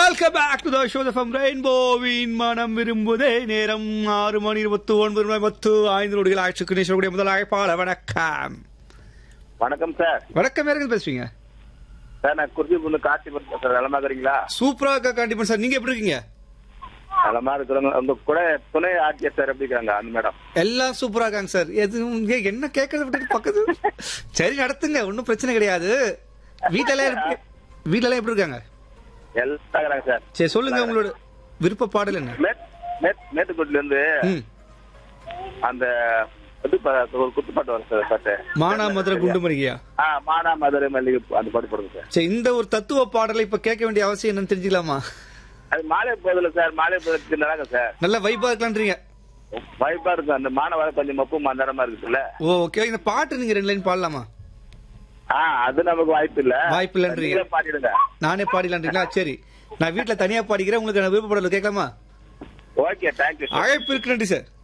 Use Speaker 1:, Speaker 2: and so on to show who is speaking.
Speaker 1: Welcome back to the show from ரெயின்போவின் மனம் விரும்புதே நேரம் ஆறு மணி இருபத்தி ஒன்பது மணி பத்து ஐந்து நொடிகள் ஆட்சி கிணேஸ்வரக்கூடிய முதல் அழைப்பாளர் வணக்கம்
Speaker 2: வணக்கம் சார்
Speaker 1: வணக்கம் யாருக்கு பேசுவீங்க
Speaker 2: சார் நான் குறிச்சி பொண்ணு காட்சி பண்ண சார் நலமா இருக்கிறீங்களா
Speaker 1: சூப்பரா இருக்கா கண்டிப்பா சார் நீங்க எப்படி இருக்கீங்க
Speaker 2: நலமா இருக்கிறவங்க உங்க கூட துணை ஆட்சியர் சார் எப்படி இருக்காங்க அந்த மேடம்
Speaker 1: எல்லாம் சூப்பரா இருக்காங்க சார் எது இங்க என்ன கேட்கறது விட்டுட்டு பக்கத்து சரி நடத்துங்க ஒன்றும் பிரச்சனை கிடையாது வீட்டில எப்படி வீட்டில எப்படி இருக்காங்க
Speaker 2: எல்லாம் இருக்கிறாங்க சார்
Speaker 1: சரி சொல்லுங்க உங்களோட விருப்ப பாடல் என்ன
Speaker 2: மேட் மேட் மேட்டுக்கோட்டில இருந்து
Speaker 1: ம்
Speaker 2: அந்த இது ப- ஒரு குத்துப்பாட்டு வரும் சார் பாட்டு
Speaker 1: மானா மதுரை குண்டு மரிகையா
Speaker 2: ஆ மானா மதுரை மல்லிகை பூ, அந்த பாட்டு போடுங்க சார்
Speaker 1: சரி இந்த ஒரு தத்துவ பாடலை இப்ப கேட்க வேண்டிய அவசியம் என்னன்னு தெரிஞ்சுக்கலாமா
Speaker 2: அது மாலை போதில்ல சார் மாலை போதில் நல்லாங்க சார்
Speaker 1: நல்ல வைபா இருக்கலான்றீங்க
Speaker 2: வாய்ப்பா இருக்கும் அந்த மானவர கொஞ்சம் மப்பு மந்தாரமா இருக்குல்ல
Speaker 1: ஓ ஓகே இந்த பாட்டு நீங்க ரெண்டு லைன் பாடலாமா
Speaker 2: ஆ அது நமக்கு வாய்ப்பு இல்ல
Speaker 1: வாய்ப்பு இல்லன்றீங்க.
Speaker 2: நீங்களே பாடிடுங்க
Speaker 1: நானே பாடிலான்றீங்களா சரி நான் வீட்ல தனியா பாடிக்கிறேன் உங்களுக்கு நான் விருப்ப பாடல் கேட்கலாமா
Speaker 2: ஓகே தேங்க்யூ சார்
Speaker 1: அழைப்பு இருக்கு நன்றி சார்